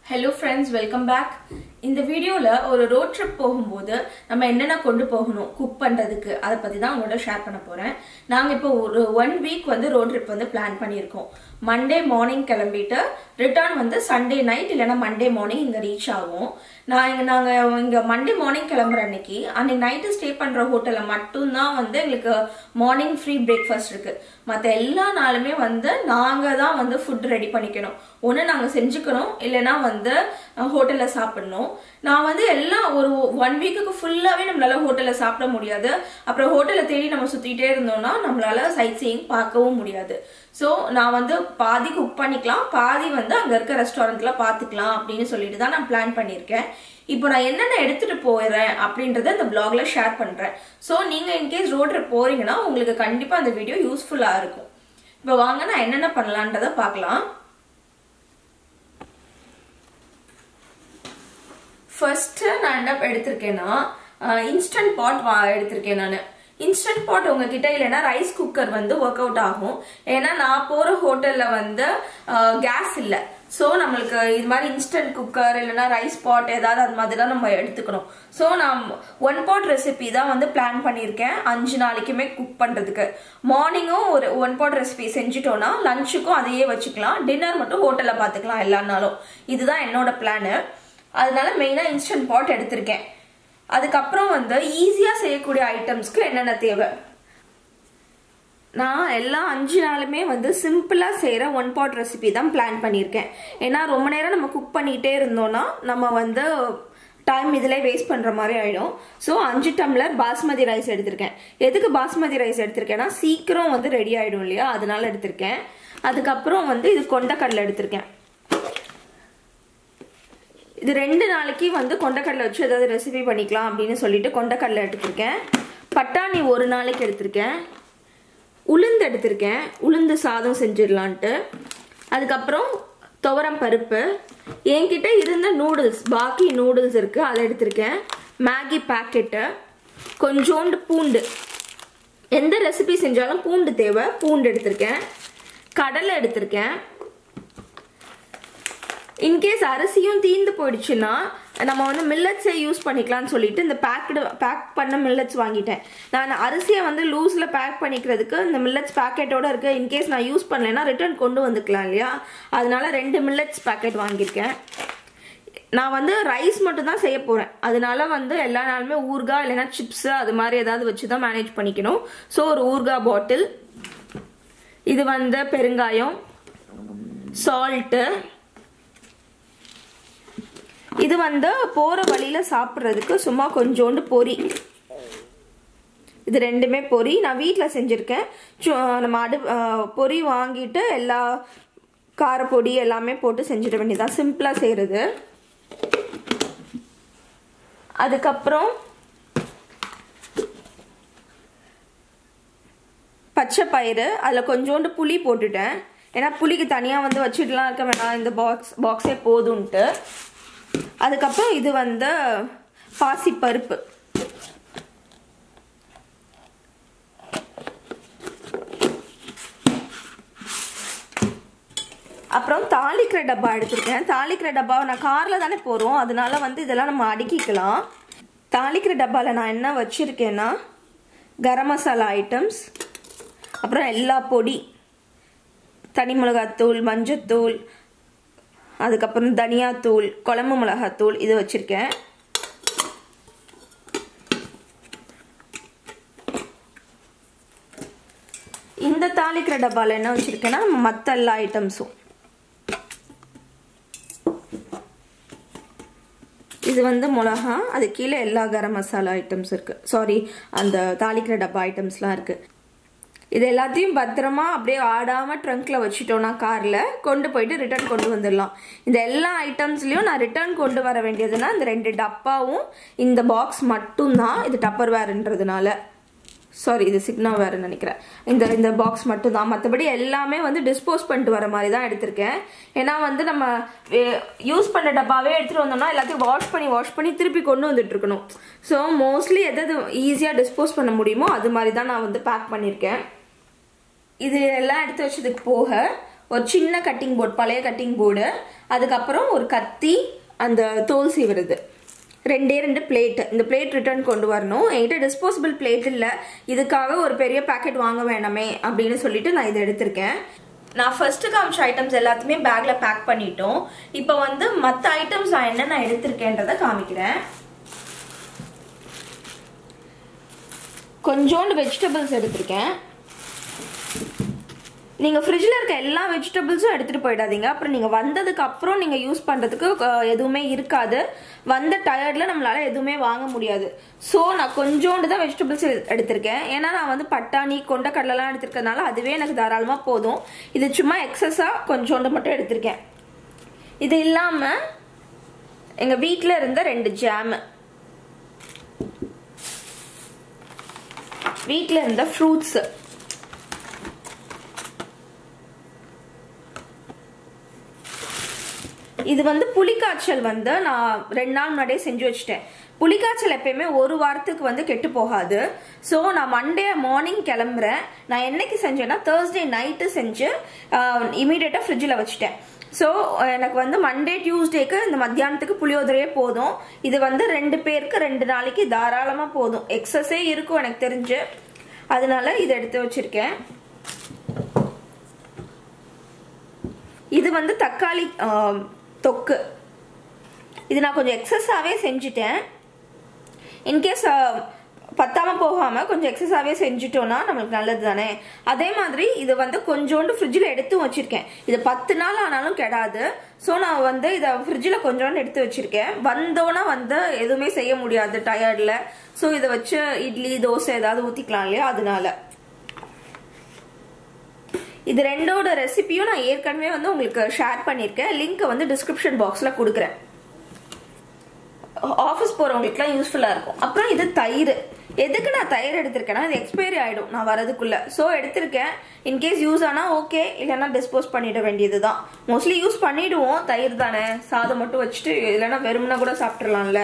hello friends welcome back இந்த வீடியோவில் ஒரு ரோட் ட்ரிப் போகும்போது நம்ம என்னென்ன கொண்டு போகணும் குக் பண்ணுறதுக்கு அதை பற்றி தான் உங்களோட ஷேர் பண்ண போகிறேன் நாங்கள் இப்போ ஒரு ஒன் வீக் வந்து ரோட் ட்ரிப் வந்து பிளான் பண்ணியிருக்கோம் மண்டே மார்னிங் கிளம்பிட்டு ரிட்டர்ன் வந்து சண்டே நைட் இல்லைன்னா மண்டே மார்னிங் இங்கே ரீச் ஆகும் நான் இங்கே நாங்கள் இங்கே மண்டே மார்னிங் கிளம்புற அன்னைக்கு அன்னைக்கு நைட்டு ஸ்டே பண்ணுற ஹோட்டலில் மட்டும்தான் வந்து எங்களுக்கு மார்னிங் ஃப்ரீ பிரேக்ஃபாஸ்ட் இருக்குது மற்ற எல்லா நாளுமே வந்து நாங்கள் தான் வந்து ஃபுட் ரெடி பண்ணிக்கணும் ஒன்று நாங்கள் செஞ்சுக்கணும் இல்லைன்னா வந்து ஹோட்டலில் சாப்பிடணும் நான் வந்து எல்லாம் ஒரு ஒன் வீக்குக்கு ஃபுல்லாகவே நம்மளால ஹோட்டலில் சாப்பிட முடியாது அப்புறம் ஹோட்டலை தேடி நம்ம சுற்றிட்டே இருந்தோம்னா நம்மளால சைட் சீயிங் பார்க்கவும் முடியாது ஸோ நான் வந்து பாதி குக் பண்ணிக்கலாம் பாதி வந்து அங்கே இருக்க ரெஸ்டாரண்ட்டில் பார்த்துக்கலாம் அப்படின்னு சொல்லிட்டு தான் நான் பிளான் பண்ணியிருக்கேன் இப்போ நான் என்னென்ன எடுத்துகிட்டு போயிடுறேன் அப்படின்றத இந்த பிளாக்ல ஷேர் பண்ணுறேன் ஸோ நீங்கள் இன்கேஸ் ரோட் ட்ரிப் போகிறீங்கன்னா உங்களுக்கு கண்டிப்பாக அந்த வீடியோ யூஸ்ஃபுல்லாக இருக்கும் இப்போ வாங்க நான் என்னென்ன பண்ணலான்றதை பார்க்கலாம் ஃபர்ஸ்ட் நான் என்ன எடுத்திருக்கேன்னா இன்ஸ்டன்ட் பாட் வா எடுத்திருக்கேன் நான் இன்ஸ்டன்ட் பாட் உங்ககிட்ட இல்லைன்னா ரைஸ் குக்கர் வந்து ஒர்க் அவுட் ஆகும் ஏன்னா நான் போகிற ஹோட்டலில் வந்து கேஸ் இல்லை ஸோ நம்மளுக்கு இது மாதிரி இன்ஸ்டன்ட் குக்கர் இல்லைன்னா ரைஸ் பாட் ஏதாவது அது மாதிரி தான் நம்ம எடுத்துக்கணும் ஸோ நான் ஒன் பாட் ரெசிபி தான் வந்து பிளான் பண்ணியிருக்கேன் அஞ்சு நாளைக்குமே குக் பண்ணுறதுக்கு மார்னிங்கும் ஒரு ஒன் பாட் ரெசிபி செஞ்சுட்டோன்னா லஞ்சுக்கும் அதையே வச்சுக்கலாம் டின்னர் மட்டும் ஹோட்டலில் பார்த்துக்கலாம் எல்லா நாளும் இதுதான் என்னோட பிளானு அதனால மெயினாக இன்ஸ்டன்ட் பாட் எடுத்திருக்கேன் அதுக்கப்புறம் வந்து ஈஸியாக செய்யக்கூடிய ஐட்டம்ஸ்க்கு என்னென்ன தேவை நான் எல்லா அஞ்சு நாளுமே வந்து சிம்பிளாக செய்கிற ஒன் பாட் ரெசிபி தான் பிளான் பண்ணியிருக்கேன் ஏன்னா ரொம்ப நேரம் நம்ம குக் பண்ணிகிட்டே இருந்தோம்னா நம்ம வந்து டைம் இதில் வேஸ்ட் பண்ணுற மாதிரி ஆகிடும் ஸோ அஞ்சு டம்ளர் பாஸ்மதி ரைஸ் எடுத்திருக்கேன் எதுக்கு பாஸ்மதி ரைஸ் எடுத்திருக்கேன்னா சீக்கிரம் வந்து ரெடி ஆகிடும் இல்லையா அதனால எடுத்திருக்கேன் அதுக்கப்புறம் வந்து இது கொண்டக்கடலை எடுத்திருக்கேன் இது ரெண்டு நாளைக்கு வந்து கொண்டக்கடலை வச்சு ஏதாவது ரெசிபி பண்ணிக்கலாம் அப்படின்னு சொல்லிட்டு கொண்டக்கடலை எடுத்திருக்கேன் பட்டாணி ஒரு நாளைக்கு எடுத்திருக்கேன் உளுந்து எடுத்திருக்கேன் உளுந்து சாதம் செஞ்சிடலான்ட்டு அதுக்கப்புறம் துவரம் பருப்பு என்கிட்ட இருந்த நூடுல்ஸ் பாக்கி நூடுல்ஸ் இருக்குது அதை எடுத்திருக்கேன் மேகி பேக்கெட்டு கொஞ்சோண்டு பூண்டு எந்த ரெசிபி செஞ்சாலும் பூண்டு தேவை பூண்டு எடுத்திருக்கேன் கடலை எடுத்திருக்கேன் இன்கேஸ் அரிசியும் தீந்து போயிடுச்சுன்னா நம்ம வந்து மில்லட்ஸே யூஸ் பண்ணிக்கலாம்னு சொல்லிட்டு இந்த பேக்கடு பேக் பண்ண மில்லட்ஸ் வாங்கிட்டேன் நான் அரிசியை வந்து லூஸில் பேக் பண்ணிக்கிறதுக்கு இந்த மில்லட்ஸ் பேக்கெட்டோட இருக்கு இன்கேஸ் நான் யூஸ் பண்ணலைன்னா ரிட்டர்ன் கொண்டு வந்துக்கலாம் இல்லையா அதனால ரெண்டு மில்லட்ஸ் பேக்கெட் வாங்கியிருக்கேன் நான் வந்து ரைஸ் மட்டும் தான் செய்ய போகிறேன் அதனால வந்து எல்லா நாளுமே ஊர்கா இல்லைன்னா சிப்ஸு அது மாதிரி ஏதாவது வச்சு தான் மேனேஜ் பண்ணிக்கணும் ஸோ ஒரு ஊர்கா பாட்டில் இது வந்து பெருங்காயம் சால்ட்டு இது வந்து போகிற வழியில் சாப்பிட்றதுக்கு சும்மா கொஞ்சோண்டு பொரி இது ரெண்டுமே பொரி நான் வீட்டில் செஞ்சுருக்கேன் நம்ம அடு பொரி வாங்கிட்டு எல்லா காரப்பொடி எல்லாமே போட்டு செஞ்சிட வேண்டியதான் சிம்பிளாக செய்கிறது அதுக்கப்புறம் பச்சை பயிறு அதில் கொஞ்சோண்டு புளி போட்டுட்டேன் ஏன்னா புளிக்கு தனியாக வந்து வச்சுட்டுலாம் இருக்க வேணாம் இந்த பாக்ஸ் பாக்ஸே போதும்ன்ட்டு அதுக்கப்புறம் இது வந்து பாசி பருப்பு அப்புறம் தாளிக்கிற டப்பா எடுத்திருக்கேன் தாளிக்கிற டப்பாவை நான் காரில் தானே போகிறோம் அதனால வந்து இதெல்லாம் நம்ம அடுக்கிக்கலாம் தாளிக்கிற டப்பாவில் நான் என்ன வச்சுருக்கேன்னா கரம் மசாலா ஐட்டம்ஸ் அப்புறம் எல்லா பொடி தனி மிளகாத்தூள் மஞ்சத்தூள் அதுக்கப்புறம் தனியாத்தூள் குழம்பு மிளகாத்தூள் இது வச்சுருக்கேன் இந்த தாளிக்கிற டப்பாவில் என்ன வச்சுருக்கேன்னா மற்ற எல்லா ஐட்டம்ஸும் இது வந்து மிளகா அது கீழே எல்லா கரம் மசாலா ஐட்டம்ஸ் இருக்குது சாரி அந்த தாளிக்கிற டப்பா ஐட்டம்ஸ்லாம் இருக்குது இது எல்லாத்தையும் பத்திரமா அப்படியே ஆடாம ட்ரங்க்ல வச்சுட்டோம்னா கார்ல கொண்டு போயிட்டு ரிட்டர்ன் கொண்டு வந்துடலாம் இந்த எல்லா ஐட்டம்ஸ்லயும் நான் ரிட்டர்ன் கொண்டு வர வேண்டியதுன்னா இந்த ரெண்டு டப்பாவும் இந்த பாக்ஸ் மட்டும்தான் இது டப்பர் வேர்ன்றதுனால சாரி இது சிக்னா வேறுன்னு நினைக்கிறேன் இந்த இந்த பாக்ஸ் மட்டும் தான் மற்றபடி எல்லாமே வந்து டிஸ்போஸ் பண்ணிட்டு வர மாதிரி தான் எடுத்திருக்கேன் ஏன்னா வந்து நம்ம யூஸ் பண்ண டப்பாவே எடுத்துகிட்டு வந்தோம்னா எல்லாத்தையும் வாஷ் பண்ணி வாஷ் பண்ணி திருப்பி கொண்டு வந்துட்டு இருக்கணும் ஸோ மோஸ்ட்லி எதாவது ஈஸியாக டிஸ்போஸ் பண்ண முடியுமோ அது மாதிரி தான் நான் வந்து பேக் பண்ணியிருக்கேன் இது எல்லாம் எடுத்து வச்சதுக்கு போக ஒரு சின்ன கட்டிங் போர்டு பழைய கட்டிங் போர்டு அதுக்கப்புறம் ஒரு கத்தி அந்த தோல் சீவுறது ரெண்டே ரெண்டு பிளேட் இந்த பிளேட் ரிட்டர்ன் கொண்டு வரணும் என்கிட்ட டிஸ்போசபிள் பிளேட் இல்லை இதுக்காக ஒரு பெரிய பேக்கெட் வாங்க வேணாமே அப்படின்னு சொல்லிட்டு நான் இதை எடுத்திருக்கேன் நான் ஃபர்ஸ்ட் காமிச்ச ஐட்டம்ஸ் எல்லாத்தையுமே பேக்ல பேக் பண்ணிட்டோம் இப்போ வந்து மற்ற ஐட்டம்ஸ் நான் என்ன நான் எடுத்திருக்கேன்றதை காமிக்கிறேன் கொஞ்சோண்டு வெஜிடபிள்ஸ் எடுத்திருக்கேன் நீங்கள் ஃப்ரிட்ஜில் இருக்க எல்லா வெஜிடபிள்ஸும் எடுத்துகிட்டு போயிடாதீங்க அப்புறம் நீங்கள் வந்ததுக்கு அப்புறம் நீங்கள் யூஸ் பண்ணுறதுக்கு அஹ், எதுவுமே இருக்காது வந்த டயர்டில் நம்மளால் எதுவுமே வாங்க முடியாது ஸோ நான் கொஞ்சோண்டு தான் வெஜிடபிள்ஸ் எடுத்திருக்கேன் ஏன்னா நான் வந்து பட்டாணி கொண்டக்கடலைலாம் எடுத்திருக்கறதுனால அதுவே எனக்கு தாராளமாக போதும் இது சும்மா எக்ஸஸாக கொஞ்சோண்டு மட்டும் எடுத்திருக்கேன் இது இல்லாமல் எங்கள் வீட்டில் இருந்த ரெண்டு ஜாமு வீட்டில் இருந்த ஃப்ரூட்ஸு இது வந்து புளிக்காய்ச்சல் வந்து நான் ரெண்டு நாள் முன்னாடியே செஞ்சு வச்சுட்டேன் புளிக்காய்ச்சல் எப்பயுமே ஒரு வாரத்துக்கு வந்து கெட்டு போகாது ஸோ நான் மண்டே மார்னிங் கிளம்புறேன் நான் என்னைக்கு செஞ்சேன்னா தேர்ஸ்டே நைட்டு செஞ்சு இமீடியட்டாக ஃப்ரிட்ஜில் வச்சுட்டேன் ஸோ எனக்கு வந்து மண்டே டியூஸ்டேக்கு இந்த மத்தியானத்துக்கு புளியோதரையே போதும் இது வந்து ரெண்டு பேருக்கு ரெண்டு நாளைக்கு தாராளமாக போதும் எக்ஸஸே இருக்கும் எனக்கு தெரிஞ்சு அதனால இதை எடுத்து வச்சிருக்கேன் இது வந்து தக்காளி ஆம், தொக்கு இது நான் கொஞ்சம் எக்ஸஸாகவே செஞ்சுட்டேன் இன்கேஸ் பத்தாம போகாம கொஞ்சம் எக்ஸஸாகவே செஞ்சுட்டோம்னா நம்மளுக்கு நல்லது தானே அதே மாதிரி இது வந்து கொஞ்சோண்டு ஃப்ரிட்ஜில் எடுத்து வச்சிருக்கேன் இது பத்து நாள் ஆனாலும் கெடாது ஸோ நான் வந்து இதை ஃப்ரிட்ஜில் கொஞ்சோண்டு எடுத்து வச்சிருக்கேன் வந்தோன்னா வந்து எதுவுமே செய்ய முடியாது டயர்டில் ஸோ இதை வச்சு இட்லி தோசை ஏதாவது ஊற்றிக்கலாம் இல்லையா அதனால இது ரெண்டோட ரெசிபியும் நான் ஏற்கனவே வந்து உங்களுக்கு ஷேர் பண்ணியிருக்கேன் லிங்க் வந்து டிஸ்கிரிப்ஷன் பாக்ஸில் கொடுக்குறேன் ஆஃபீஸ் போகிறவங்களுக்குலாம் யூஸ்ஃபுல்லாக இருக்கும் அப்புறம் இது தயிர் எதுக்கு நான் தயிர் எடுத்திருக்கேன்னா இது எக்ஸ்பைரி ஆகிடும் நான் வரதுக்குள்ள ஸோ எடுத்திருக்கேன் இன்கேஸ் யூஸ் ஆனால் ஓகே இல்லைன்னா டிஸ்போஸ் பண்ணிட வேண்டியது தான் மோஸ்ட்லி யூஸ் பண்ணிடுவோம் தயிர் தானே சாதம் மட்டும் வச்சுட்டு இல்லைன்னா வெறும்னா கூட சாப்பிட்றலாம்ல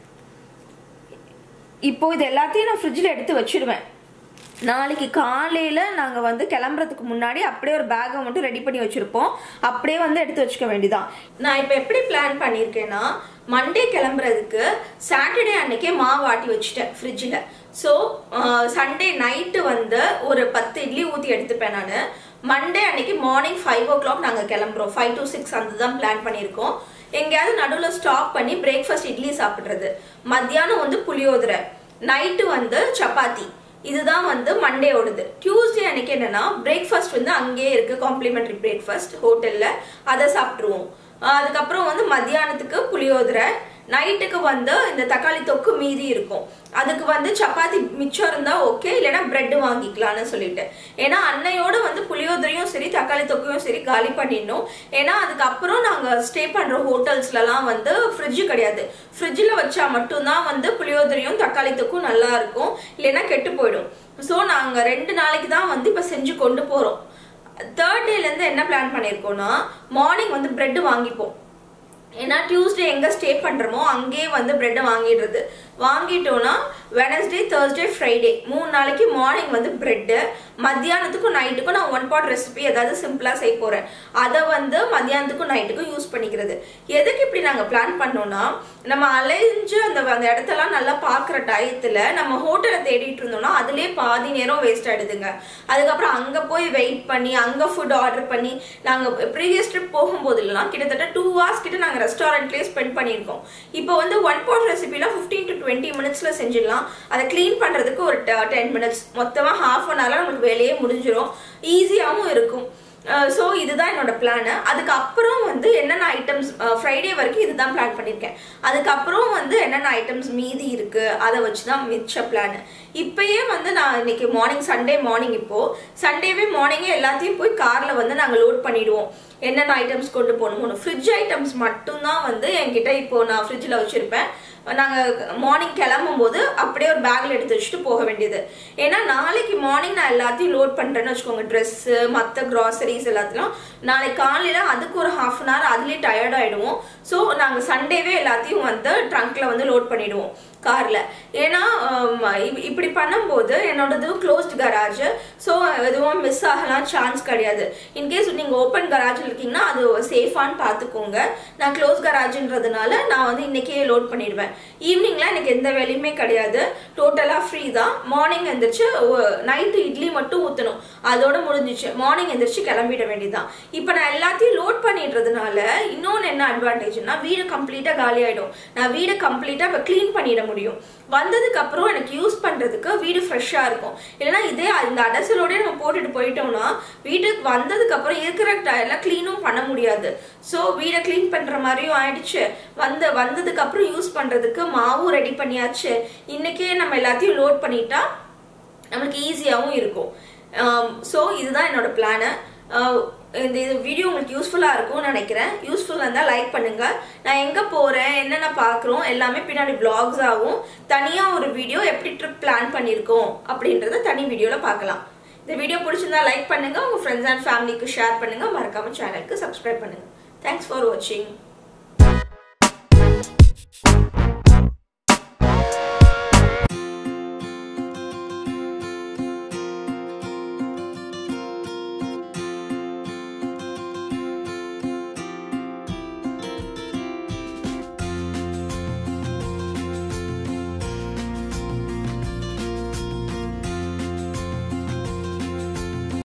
இப்போ இது எல்லாத்தையும் நான் ஃப்ரிட்ஜில் எடுத்து வச்சிடுவேன் நாளைக்கு காலையில் நாங்கள் வந்து கிளம்புறதுக்கு முன்னாடி அப்படியே ஒரு பேக்கை மட்டும் ரெடி பண்ணி வச்சுருப்போம் அப்படியே வந்து எடுத்து வச்சுக்க வேண்டியதான் நான் இப்போ எப்படி பிளான் பண்ணியிருக்கேன்னா மண்டே கிளம்புறதுக்கு சாட்டர்டே அன்னைக்கே மாவு ஆட்டி வச்சுட்டேன் ஃப்ரிட்ஜில் ஸோ சண்டே நைட்டு வந்து ஒரு பத்து இட்லி ஊற்றி எடுத்துப்பேன் நான் மண்டே அன்னைக்கு மார்னிங் ஃபைவ் ஓ கிளாக் நாங்கள் கிளம்புறோம் ஃபைவ் டு சிக்ஸ் அந்த தான் பிளான் பண்ணியிருக்கோம் எங்கேயாவது நடுவில் ஸ்டாப் பண்ணி பிரேக்ஃபாஸ்ட் இட்லி சாப்பிட்றது மத்தியானம் வந்து புளியோதரை நைட்டு வந்து சப்பாத்தி இதுதான் வந்து மண்டேயோடது டியூஸ்டே அன்னைக்கு என்னன்னா பிரேக்ஃபாஸ்ட் வந்து அங்கேயே இருக்கு காம்ப்ளிமெண்டரி பிரேக்ஃபாஸ்ட் ஹோட்டல்ல அதை சாப்பிட்ருவோம் ஆஹ் அதுக்கப்புறம் வந்து மத்தியானத்துக்கு புளியோதரை நைட்டுக்கு வந்து இந்த தக்காளி தொக்கு மீதி இருக்கும் அதுக்கு வந்து சப்பாத்தி மிச்சம் இருந்தா ஓகே இல்லைன்னா பிரெட் வாங்கிக்கலாம்னு சொல்லிட்டு ஏன்னா அன்னையோட வந்து புளியோதரையும் சரி தக்காளி தொக்கையும் சரி காலி பண்ணிடணும் ஏன்னா அதுக்கப்புறம் நாங்க ஸ்டே பண்ற ஹோட்டல்ஸ்லலாம் வந்து ஃப்ரிட்ஜ் கிடையாது ஃப்ரிட்ஜில் வச்சா மட்டும்தான் வந்து புளியோதரையும் தக்காளி தொக்கும் நல்லா இருக்கும் இல்லைன்னா கெட்டு போயிடும் ஸோ நாங்க ரெண்டு நாளைக்கு தான் வந்து இப்போ செஞ்சு கொண்டு போறோம் தேர்ட் டேலேருந்து என்ன பிளான் பண்ணியிருக்கோம்னா மார்னிங் வந்து பிரெட் வாங்கிப்போம் ஏன்னா டியூஸ்டே எங்கே ஸ்டே பண்ணுறோமோ அங்கேயே வந்து பிரெட்டை வாங்கிடுறது வாங்கிட்டோம்னா வெனஸ்டே தேர்ஸ்டே ஃப்ரைடே மூணு நாளைக்கு மார்னிங் வந்து பிரெட்டு மத்தியானத்துக்கும் நைட்டுக்கும் நான் ஒன் பாட் ரெசிபி ஏதாவது சிம்பிளாக செய்ய போகிறேன் அதை வந்து மத்தியானத்துக்கும் நைட்டுக்கும் யூஸ் பண்ணிக்கிறது எதுக்கு இப்படி நாங்கள் பிளான் பண்ணோம்னா நம்ம அலைஞ்சு அந்த அந்த இடத்தெல்லாம் நல்லா பார்க்குற டயத்தில் நம்ம ஹோட்டலை தேடிட்டு இருந்தோம்னா அதுலேயே பாதி நேரம் வேஸ்ட் ஆயிடுதுங்க அதுக்கப்புறம் அங்கே போய் வெயிட் பண்ணி அங்கே ஃபுட் ஆர்டர் பண்ணி நாங்கள் ப்ரீவியஸ் ட்ரிப் போகும்போதெல்லாம் கிட்டத்தட்ட டூ ஹவர்ஸ் கிட்ட நாங்கள் ரெஸ்டாரண்ட்லேயே ஸ்பெண்ட் பண்ணியிருக்கோம் இப்போ வந்து ஒன் பாட் ரெசிபிலாம் ஃபிஃப்டீன் டு டுவெண்ட்டி மினிட்ஸில் செஞ்சிடலாம் அதை க்ளீன் பண்ணுறதுக்கு ஒரு டென் மினிட்ஸ் மொத்தமாக ஹாஃப் அன் ஹவரில் நமக்கு வேலையே முடிஞ்சிடும் ஈஸியாகவும் இருக்கும் ஸோ இதுதான் என்னோட பிளானு அதுக்கப்புறம் வந்து என்னென்ன ஐட்டம்ஸ் ஃப்ரைடே வரைக்கும் இதுதான் பிளான் பண்ணியிருக்கேன் அதுக்கப்புறம் வந்து என்னென்ன ஐட்டம்ஸ் மீதி இருக்கு அதை வச்சு தான் மிச்ச பிளான் இப்பயே வந்து நான் இன்னைக்கு மார்னிங் சண்டே மார்னிங் இப்போ சண்டேவே மார்னிங்கே எல்லாத்தையும் போய் காரில் வந்து நாங்கள் லோட் பண்ணிடுவோம் என்னென்ன ஐட்டம்ஸ் கொண்டு போகணும்னு ஃப்ரிட்ஜ் ஐட்டம்ஸ் மட்டும்தான் வந்து என்கிட்ட இப்போ நான் ஃப்ரிட்ஜில் வச்சுருப்பேன் நாங்கள் மார்னிங் கிளம்பும் போது அப்படியே ஒரு பேக்கில் எடுத்து வச்சுட்டு போக வேண்டியது ஏன்னா நாளைக்கு மார்னிங் நான் எல்லாத்தையும் லோட் பண்ணுறேன்னு வச்சுக்கோங்க ட்ரெஸ்ஸு மற்ற க்ராசரிஸ் எல்லாத்தையும் நாளைக்கு காலையில் அதுக்கு ஒரு ஹாஃப் அன் ஹவர் அதுலேயே டயர்ட் ஆகிடுவோம் ஸோ நாங்கள் சண்டேவே எல்லாத்தையும் வந்து ட்ரங்க்கில் வந்து லோட் பண்ணிடுவோம் கார்ல ஏன்னா ஆம், இப்- இப்படி பண்ணும்போது என்னோடது க்ளோஸ்ட் கராஜ் ஸோ எதுவும் மிஸ் ஆகலாம் சான்ஸ் கிடையாது இன்கேஸ் நீங்க ஓப்பன் கராஜில் இருக்கீங்கன்னா அது சேஃபான்னு பார்த்துக்கோங்க நான் க்ளோஸ் கராஜ்ன்றதுனால நான் வந்து இன்னைக்கே லோட் பண்ணிடுவேன் ஈவினிங்ல எனக்கு எந்த வேலையுமே கிடையாது டோட்டலா ஃப்ரீ தான் மார்னிங் எந்திரிச்சு நைட்டு இட்லி மட்டும் ஊற்றணும் அதோட முடிஞ்சிச்சு மார்னிங் எந்திரிச்சு கிளம்பிட வேண்டியதுதான் இப்போ நான் எல்லாத்தையும் லோட் பண்ணிடுறதுனால இன்னொன்று என்ன அட்வான்டேஜ்னா வீடு கம்ப்ளீட்டாக காலி ஆயிடும் நான் வீடு கம்ப்ளீட்டாக இப்போ க்ளீன் பண்ணிட முடியும் வந்ததுக்கு அப்புறம் எனக்கு யூஸ் பண்றதுக்கு வீடு ஃப்ரெஷ்ஷாக இருக்கும் இல்லைன்னா இதே இந்த அடசலோடய நம்ம போட்டுட்டு போயிட்டோம்னா வீட்டுக்கு வந்ததுக்கு அப்புறம் இருக்கிற எல்லாம் க்ளீனும் பண்ண முடியாது ஸோ வீடை க்ளீன் பண்ற மாதிரியும் ஆயிடுச்சு வந்து வந்ததுக்கு அப்புறம் யூஸ் பண்றதுக்கு மாவும் ரெடி பண்ணியாச்சு இன்னைக்கே நம்ம எல்லாத்தையும் லோட் பண்ணிட்டா நம்மளுக்கு ஈஸியாகவும் இருக்கும் ஸோ இதுதான் என்னோட பிளானு இந்த இது வீடியோ உங்களுக்கு யூஸ்ஃபுல்லாக இருக்கும்னு நினைக்கிறேன் யூஸ்ஃபுல்லாக இருந்தால் லைக் பண்ணுங்க நான் எங்கே போகிறேன் என்னென்ன பார்க்குறோம் எல்லாமே பின்னாடி vlogs ஆகும் தனியாக ஒரு வீடியோ எப்படி ட்ரிப் பிளான் பண்ணியிருக்கோம் அப்படின்றத தனி வீடியோவில் பார்க்கலாம் இந்த வீடியோ பிடிச்சிருந்தா லைக் பண்ணுங்க உங்கள் ஃப்ரெண்ட்ஸ் அண்ட் ஃபேமிலிக்கு ஷேர் பண்ணுங்க மறக்காம சேனலுக்கு சப்ஸ்கிரைப் பண்ணுங்க தேங்க்ஸ் ஃபார் வாட்சிங்